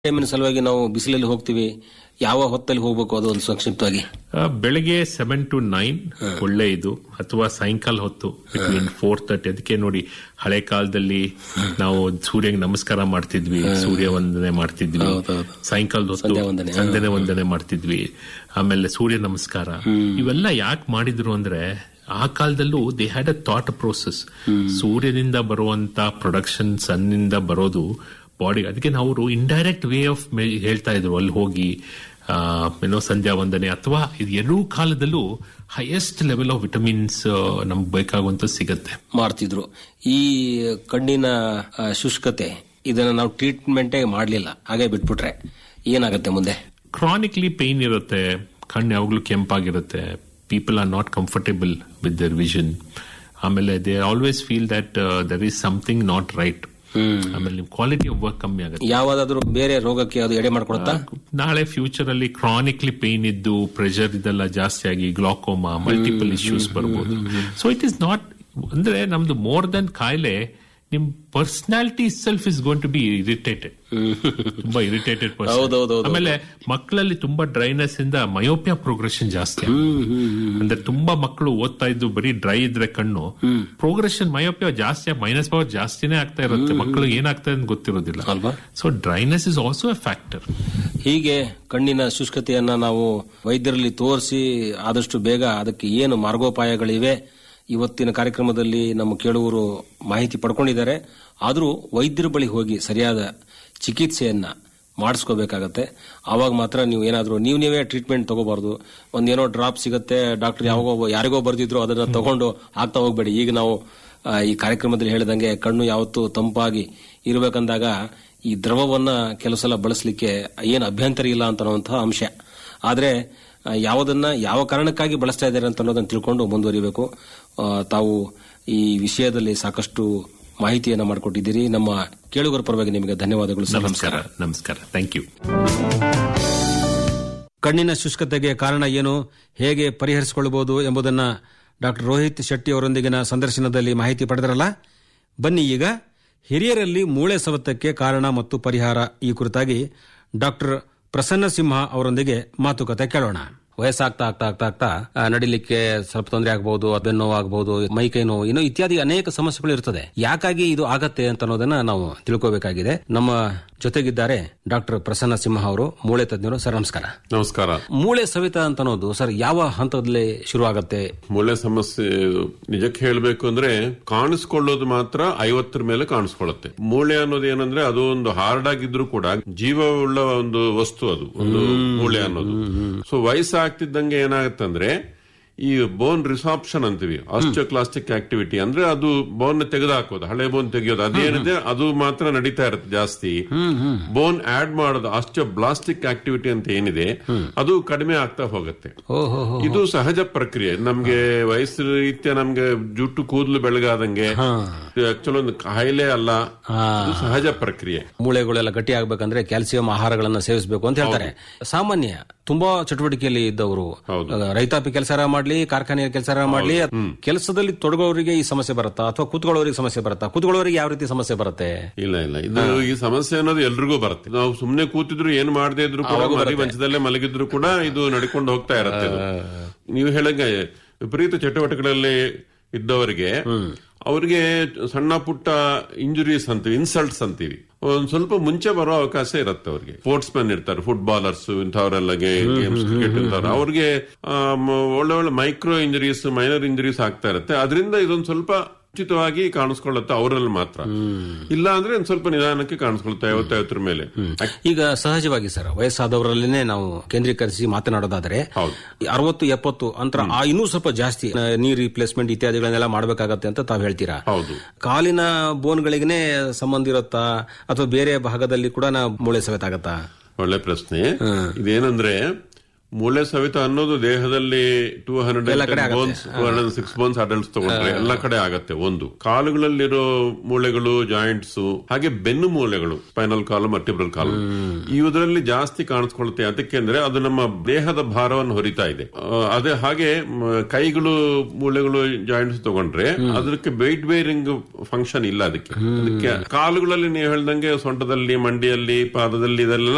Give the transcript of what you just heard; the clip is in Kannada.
ಟೈಮಿನ ಸಲುವಾಗಿ ನಾವು ಬಿಸಿಲಲ್ಲಿ ಹೋಗ್ತೀವಿ ಯಾವ ಹೊತ್ತಲ್ಲಿ ಹೋಗ್ಬೇಕು ಅದು ಒಂದು ಸಂಕ್ಷಿಪ್ತವಾಗಿ ಆ, ಬೆಳಗ್ಗೆ ಸೆವೆನ್ ಟು ನೈನ್ ಒಳ್ಳೆ ಇದು ಅಥವಾ ಸಾಯಂಕಾಲ ಹೊತ್ತು ಬಿಟ್ವೀನ್ ಫೋರ್ ತರ್ಟಿ ಅದಕ್ಕೆ ನೋಡಿ ಹಳೆ ಕಾಲದಲ್ಲಿ ನಾವು ಸೂರ್ಯಗೆ ನಮಸ್ಕಾರ ಮಾಡ್ತಿದ್ವಿ ಸೂರ್ಯ ವಂದನೆ ಮಾಡ್ತಿದ್ವಿ ಹೌದೌದು. ಸಾಯಂಕಾಲದ ಹೊತ್ತು ಸಂಧ್ಯಾ ವಂದನೆ. ಸಂಧ್ಯಾ ವಂದನೆ ಮಾಡ್ತಿದ್ವಿ ಆಮೇಲೆ ಸೂರ್ಯ ನಮಸ್ಕಾರ ಇವೆಲ್ಲ ಯಾಕೆ ಮಾಡಿದ್ರು ಅಂದ್ರೆ ಆ ಕಾಲದಲ್ಲೂ they had a thought process ಸೂರ್ಯನಿಂದ ಬರುವಂತ ಪ್ರೊಡಕ್ಷನ್ ಸನ್ನಿಂದ ಬರೋದು ಬಾಡಿ ಅದಕ್ಕೆ ನಾವು ಇಂಡೈರೆಕ್ಟ್ ವೇ ಆಫ್ ಹೇಳ್ತಾ ಇದ್ರು ಅಲ್ಲಿ ಹೋಗಿ ಆ, ಏನೋ ಸಂಧ್ಯಾ ವಂದನೆ ಅಥವಾ ಇದು ಎರಡೂ ಕಾಲದಲ್ಲೂ ಹೈಯೆಸ್ಟ್ ಲೆವೆಲ್ ಆಫ್ ವಿಟಮಿನ್ಸ್ ನಮ್ಗೆ ಬೇಕಾಗುವಂತ ಸಿಗತ್ತೆ ಮಾಡ್ತಿದ್ರು ಈ ಕಣ್ಣಿನ ಆ, ಶುಷ್ಕತೆ ಇದನ್ನ ನಾವು ಟ್ರೀಟ್ಮೆಂಟೇ ಮಾಡಲಿಲ್ಲ ಹಾಗೆ ಬಿಟ್ಬಿಟ್ರೆ ಏನಾಗುತ್ತೆ ಮುಂದೆ ಕ್ರಾನಿಕ್ಲಿ ಪೇನ್ ಇರುತ್ತೆ ಕಣ್ಣು ಯಾವಾಗ್ಲೂ ಕೆಂಪಾಗಿರುತ್ತೆ people are not comfortable with their vision ಆಮೇಲೆ they always feel that there is something not right ಆಮೇಲೆ ನಿಮ್ ಕ್ವಾಲಿಟಿ ಆಫ್ ವರ್ಕ್ ಕಮ್ಮಿ ಆಗುತ್ತೆ ಯಾವ್ದಾದ್ರು ಬೇರೆ ರೋಗಕ್ಕೆ ಅದು ಎಡೆ ಮಾಡ್ಕೊಡುತ್ತಾ ನಾಳೆ ಫ್ಯೂಚರ್ ಅಲ್ಲಿ ಕ್ರಾನಿಕ್ಲಿ ಪೇನ್ ಇದ್ದು ಪ್ರೆಷರ್ ಇದೆಲ್ಲ ಜಾಸ್ತಿ ಆಗಿ ಗ್ಲಾಕೋಮಾ ಮಲ್ಟಿಪಲ್ ಇಶ್ಯೂಸ್ ಬರ್ಬೋದು ಸೊ ಇಟ್ ಇಸ್ ನಾಟ್ ಅಂದ್ರೆ ನಮ್ದು ಮೋರ್ ದನ್ ಕಾಯಿಲೆ ನಿಮ್ personality self is gone to be irritated ತುಂಬಾ ಇರಿಟೇಟೆಡ್ ಹೌದೌದೌದು. ಆಮೇಲೆ ಮಕ್ಕಳಲ್ಲಿ ತುಂಬಾ ಡ್ರೈನೆಸ್ ಇಂದ ಮಯೋಪಿಯಾ ಪ್ರೋಗ್ರೆಷನ್ ಜಾಸ್ತಿ ಆಗುತ್ತೆ. ಅಂದ್ರೆ ತುಂಬಾ ಮಕ್ಕಳು ಓದ್ತಾ ಇದ್ದು ಬರೀ ಡ್ರೈ ಇದ್ರೆ ಕಣ್ಣು ಪ್ರೋಗ್ರೆಷನ್ ಮಯೋಪಿಯಾ ಜಾಸ್ತಿ ಮೈನಸ್ ಪವರ್ ಜಾಸ್ತಿನೇ ಆಗ್ತಾ ಇರುತ್ತೆ ಮಕ್ಕಳು ಏನಾಗ್ತಾ ಅಂತ ಗೊತ್ತಿರೋದಿಲ್ಲ ಅಲ್ವಾ so dryness is also a factor ಹೀಗೆ ಕಣ್ಣಿನ ಶುಷ್ಕತೆಯನ್ನ ನಾವು ವೈದ್ಯರಲ್ಲಿ ತೋರಿಸಿ ಆದಷ್ಟು ಬೇಗ ಅದಕ್ಕೆ ಏನು ಮಾರ್ಗೋಪಾಯಗಳಿವೆ ಇವತ್ತಿನ ಕಾರ್ಯಕ್ರಮದಲ್ಲಿ ನಮ್ಮ ಕೇಳುವರು ಮಾಹಿತಿ ಪಡ್ಕೊಂಡಿದ್ದಾರೆ ಆದರೂ ವೈದ್ಯರ ಬಳಿ ಹೋಗಿ ಸರಿಯಾದ ಚಿಕಿತ್ಸೆಯನ್ನ ಮಾಡಿಸ್ಕೋಬೇಕಾಗತ್ತೆ ಆವಾಗ ಮಾತ್ರ ನೀವು ಏನಾದರೂ ನೀವು ನೀವೇ ಟ್ರೀಟ್ಮೆಂಟ್ ತಗೋಬಾರ್ದು ಒಂದೇನೋ ಡ್ರಾಪ್ ಸಿಗುತ್ತೆ ಡಾಕ್ಟರ್ ಯಾವಾಗೋ ಯಾರಿಗೋ ಬರ್ದಿದ್ರು ಅದನ್ನ ತಗೊಂಡು ಆಗ್ತಾ ಹೋಗ್ಬೇಡಿ ಈಗ ನಾವು ಆ, ಈ ಕಾರ್ಯಕ್ರಮದಲ್ಲಿ ಹೇಳಿದಂಗೆ ಕಣ್ಣು ಯಾವತ್ತೂ ತಂಪಾಗಿ ಇರಬೇಕಂದಾಗ ಈ ದ್ರವವನ್ನ ಕೆಲವು ಸಲ ಬಳಸಲಿಕ್ಕೆ ಏನು ಅಭ್ಯಂತರ ಇಲ್ಲ ಅಂತ ಅನ್ನುವಂತಹ ಅಂಶ ಆದರೆ ಆ, ಯಾವುದನ್ನ ಯಾವ ಕಾರಣಕ್ಕಾಗಿ ಬಳಸ್ತಾ ಇದ್ದಾರೆ ಅಂತ ಅನ್ನೋದನ್ನ ತಿಳ್ಕೊಂಡು ಮುಂದುವರಿಬೇಕು ಆ, ತಾವು ಈ ವಿಷಯದಲ್ಲಿ ಸಾಕಷ್ಟು ಮಾಹಿತಿಯನ್ನ ಮಾಡಿಕೊಟ್ಟಿದ್ದೀರಿ ನಮ್ಮ ಕೇಳುಗರ ಪರವಾಗಿ ನಿಮಗೆ ಧನ್ಯವಾದಗಳು ಸರ್ ನಮಸ್ಕಾರ ನಮಸ್ಕಾರ ಥ್ಯಾಂಕ್ ಯು ಕಣ್ಣಿನ ಶುಷ್ಕತೆಗೆ ಕಾರಣ ಏನು ಹೇಗೆ ಪರಿಹರಿಸಿಕೊಳ್ಳಬಹುದು ಎಂಬುದನ್ನು ಡಾಕ್ಟರ್ ರೋಹಿತ್ ಶೆಟ್ಟಿ ಅವರೊಂದಿಗಿನ ಸಂದರ್ಶನದಲ್ಲಿ ಮಾಹಿತಿ ಪಡೆದರಲ್ಲ ಬನ್ನಿ ಈಗ ಹಿರಿಯರಲ್ಲಿ ಮೂಳೆ ಸವತಕ್ಕೆ ಕಾರಣ ಮತ್ತು ಪರಿಹಾರ ಈ ಕುರಿತಾಗಿ ಡಾಕ್ಟರ್ ಪ್ರಸನ್ನ ಸಿಂಹ ಅವರೊಂದಿಗೆ ಮಾತುಕತೆ ಕೇಳೋಣ ವಯಸ್ಸಾಗ್ತಾ ಆಗ್ತಾ ಆಗ್ತಾ ಆಗ್ತಾ ಆ, ನಡಿಲಿಕ್ಕೆ ಸ್ವಲ್ಪ ತೊಂದರೆ ಆಗಬಹುದು ಬೆನ್ನು ನೋವು ಆಗಬಹುದು ಮೈ ಕೈ ನೋವು ಇನ್ನು ಇತ್ಯಾದಿ ಅನೇಕ ಸಮಸ್ಯೆಗಳು ಇರ್ತದೆ ಯಾಕಾಗಿ ಇದು ಆಗತ್ತೆ ಅಂತ ಅನ್ನೋದನ್ನ ನಾವು ತಿಳ್ಕೋಬೇಕಾಗಿದೆ ನಮ್ಮ ಜೊತೆಗಿದ್ದಾರೆ ಡಾಕ್ಟರ್ ಪ್ರಸನ್ನ ಸಿಂಹ ಅವರು ಮೂಳೆ ತಜ್ಞರು ಸರ್ ನಮಸ್ಕಾರ ನಮಸ್ಕಾರ ಮೂಳೆ ಸವೆತ ಅಂತ ಅನ್ನೋದು ಸರ್ ಯಾವ ಹಂತದಲ್ಲಿ ಶುರು ಆಗತ್ತೆ ಮೂಳೆ ಸಮಸ್ಯೆ ನಿಜಕ್ಕೆ ಹೇಳಬೇಕು ಅಂದ್ರೆ ಕಾಣಿಸ್ಕೊಳ್ಳೋದು ಮಾತ್ರ ಐವತ್ತರ ಮೇಲೆ ಕಾಣಿಸ್ಕೊಳ್ಳುತ್ತೆ ಮೂಳೆ ಅನ್ನೋದು ಏನಂದ್ರೆ ಅದು ಒಂದು ಹಾರ್ಡ್ ಆಗಿದ್ರು ಕೂಡ ಜೀವವುಳ್ಳ ಒಂದು ವಸ್ತು ಅದು ಒಂದು ಮೂಳೆ ಅನ್ನೋದು ಸೊ ವಯಸ್ಸಾಗ್ತಿದ್ದಂಗೆ ಏನಾಗುತ್ತಂದ್ರೆ ಈ ಬೋನ್ ರಿಸಾಪ್ಷನ್ ಅಂತೀವಿ ಆಸ್ಟಿಯೋಕ್ಲಾಸ್ಟಿಕ್ ಆಕ್ಟಿವಿಟಿ ಅಂದ್ರೆ ಅದು ಬೋನ್ ತೆಗೆದುಹಾಕೋದು ಹಳೆ ಬೋನ್ ತೆಗೆಯೋದು ಅದೇನಿದೆ ಅದು ಮಾತ್ರ ನಡೀತಾ ಇರುತ್ತೆ ಜಾಸ್ತಿ ಬೋನ್ ಆಡ್ ಮಾಡೋದು ಆಸ್ಟಿಯೋಬ್ಲಾಸ್ಟಿಕ್ ಆಕ್ಟಿವಿಟಿ ಅಂತ ಏನಿದೆ ಅದು ಕಡಿಮೆ ಆಗ್ತಾ ಹೋಗುತ್ತೆ ಓಹೋ ಇದು ಸಹಜ ಪ್ರಕ್ರಿಯೆ ನಮ್ಗೆ ವಯಸ್ಸು ರೀತ್ಯ ನಮ್ಗೆ ಜುಟ್ಟು ಕೂದಲು ಬೆಳಗಾದಂಗೆ ಆಕ್ಚುಲಿ ಒಂದು ಕಾಯಿಲೆ ಅಲ್ಲ ಇದು ಸಹಜ ಪ್ರಕ್ರಿಯೆ ಮೂಳೆಗಳೆಲ್ಲ ಗಟ್ಟಿ ಆಗ್ಬೇಕಂದ್ರೆ ಕ್ಯಾಲ್ಸಿಯಂ ಆಹಾರಗಳನ್ನ ಸೇವಿಸಬೇಕು ಅಂತ ಹೇಳ್ತಾರೆ ಸಾಮಾನ್ಯ ತುಂಬಾ ಚಟುವಟಿಕೆಯಲ್ಲಿ ಇದ್ದವರು ಹೌದು. ಆ, ರೈತಾಪಿ ಕೆಲಸ ಮಾಡ್ಲಿ ಕಾರ್ಖಾನೆಯ ಕೆಲಸ ಮಾಡ್ಲಿ ಕೆಲಸದಲ್ಲಿ ತೊಡಗೋರಿಗೆ ಈ ಸಮಸ್ಯೆ ಬರುತ್ತಾ ಅಥವಾ ಕೂತ್ಕೊಳ್ಳೋರಿಗೆ ಸಮಸ್ಯೆ ಬರುತ್ತಾ ಕೂತ್ಕೊಳ್ಳೋರಿಗೆ ಯಾವ ರೀತಿ ಸಮಸ್ಯೆ ಬರುತ್ತೆ ಇಲ್ಲ ಇಲ್ಲ ಇದು ಈ ಸಮಸ್ಯೆ ಅನ್ನೋದು ಎಲ್ರಿಗೂ ಬರುತ್ತೆ ನಾವು ಸುಮ್ನೆ ಕೂತಿದ್ರು ಏನು ಮಾಡದೇ ಇದ್ರು ಕೂಡ ಮರಿ ಮಂಚದಲ್ಲೇ ಮಲಗಿದ್ರು ಕೂಡ ಇದು ನಡ್ಕೊಂಡು ಹೋಗ್ತಾ ಇರತ್ತೆ ಇದು. ನೀವು ಹೇಳಂಗೆ ವಿಪರೀತ ಚಟುವಟಿಕೆಗಳಲ್ಲಿ ಇದ್ದವರಿಗೆ ಅವರಿಗೆ ಸಣ್ಣ ಪುಟ್ಟ ಇಂಜುರೀಸ್ ಅಂತೀವಿ ಇನ್ಸಲ್ಟ್ಸ್ ಅಂತೀವಿ ಒಂದ್ ಸ್ವಲ್ಪ ಮುಂಚೆ ಬರೋ ಅವಕಾಶ ಇರುತ್ತೆ ಅವ್ರಿಗೆ ಸ್ಪೋರ್ಟ್ಸ್ ಮೆನ್ ಇರ್ತಾರೆ ಫುಟ್ಬಾಲರ್ಸ್ ಇಂಥವರೆಲ್ಲ ಗೇಮ್ಸ್ ಕ್ರಿಕೆಟ್ ಇಂಥವ್ರು ಅವ್ರಿಗೆ ಆಮ್, ಒಳ್ಳೆ ಒಳ್ಳೆ ಮೈಕ್ರೋ ಇಂಜುರೀಸ್ ಮೈನರ್ ಇಂಜುರೀಸ್ ಆಗ್ತಾ ಇರುತ್ತೆ ಅದರಿಂದ ಇದೊಂದು ಸ್ವಲ್ಪ ಉಚಿತವಾಗಿ ಕಾಣಿಸ್ಕೊಳ್ಳುತ್ತೆ ಅವರಲ್ಲಿ ಮಾತ್ರ ಇಲ್ಲ ಅಂದ್ರೆ ಒಂದ್ ಸ್ವಲ್ಪ ನಿಧಾನಕ್ಕೆ ಕಾಣಿಸ್ಕೊಳುತ್ತೆ ಐವತ್ತೈವತ್ತರ ಮೇಲೆ ಈಗ ಸಹಜವಾಗಿ ಸರ್ ವಯಸ್ಸಾದವರಲ್ಲಿನೇ ನಾವು ಕೇಂದ್ರೀಕರಿಸಿ ಮಾತನಾಡೋದಾದ್ರೆ ಹೌದು. ಈ ಅರವತ್ತು ಎಪ್ಪತ್ತು ಅಂತರ ಆ ಇನ್ನೂ ಸ್ವಲ್ಪ ಜಾಸ್ತಿ ಆ, ನೀರ್ ರಿಪ್ಲೇಸ್ಮೆಂಟ್ ಇತ್ಯಾದಿಗಳನ್ನೆಲ್ಲ ಮಾಡಬೇಕಾಗತ್ತೆ ಅಂತ ತಾವು ಹೇಳ್ತೀರಾ ಹೌದು ಕಾಲಿನ ಬೋನ್ಗಳಿಗೇ ಸಂಬಂಧ ಇರುತ್ತಾ ಅಥವಾ ಬೇರೆ ಭಾಗದಲ್ಲಿ ಕೂಡ ನಾ ಮೂಳೆ ಸವೆತ ಆಗತ್ತಾ ಒಳ್ಳೆ ಪ್ರಶ್ನೆ ಇದೇನಂದ್ರೆ ಮೂಳೆ ಸವಿತ ಅನ್ನೋದು ದೇಹದಲ್ಲಿ two hundred bones two hundred six bones adults ತಗೊಂಡ್ರೆ ಎಲ್ಲ ಕಡೆ ಆಗತ್ತೆ ಒಂದು ಕಾಲುಗಳಲ್ಲಿರೋ ಮೂಳೆಗಳು ಜಾಯಿಂಟ್ಸ್ ಹಾಗೆ ಬೆನ್ನು ಮೂಳೆಗಳು ಸ್ಪೈನಲ್ ಕಾಲಮ್ ಮರ್ಟಿಬ್ರಲ್ ಕಾಲಮ್ ಇವುದರಲ್ಲಿ ಜಾಸ್ತಿ ಕಾಣಿಸ್ಕೊಳುತ್ತೆ ಅದಕ್ಕೆ ಅಂದ್ರೆ ಅದು ನಮ್ಮ ದೇಹದ ಭಾರವನ್ನು ಹೊರಿತಾ ಇದೆ ಆ, ಅದೇ ಹಾಗೆ ಮ, ಕೈಗಳು ಮೂಳೆಗಳು ಜಾಯಿಂಟ್ಸ್ ತಗೊಂಡ್ರೆ ಅದಕ್ಕೆ ವೆಯ್ಟ್ ಬೇರಿಂಗ್ ಫಂಕ್ಷನ್ ಇಲ್ಲ ಅದಕ್ಕೆ ಅದಕ್ಕೆ ಕಾಲುಗಳಲ್ಲಿ ನೀವು ಹೇಳ್ದಂಗೆ ಸೊಂಟದಲ್ಲಿ ಮಂಡಿಯಲ್ಲಿ ಪಾದದಲ್ಲಿ ಇದೆಲ್ಲ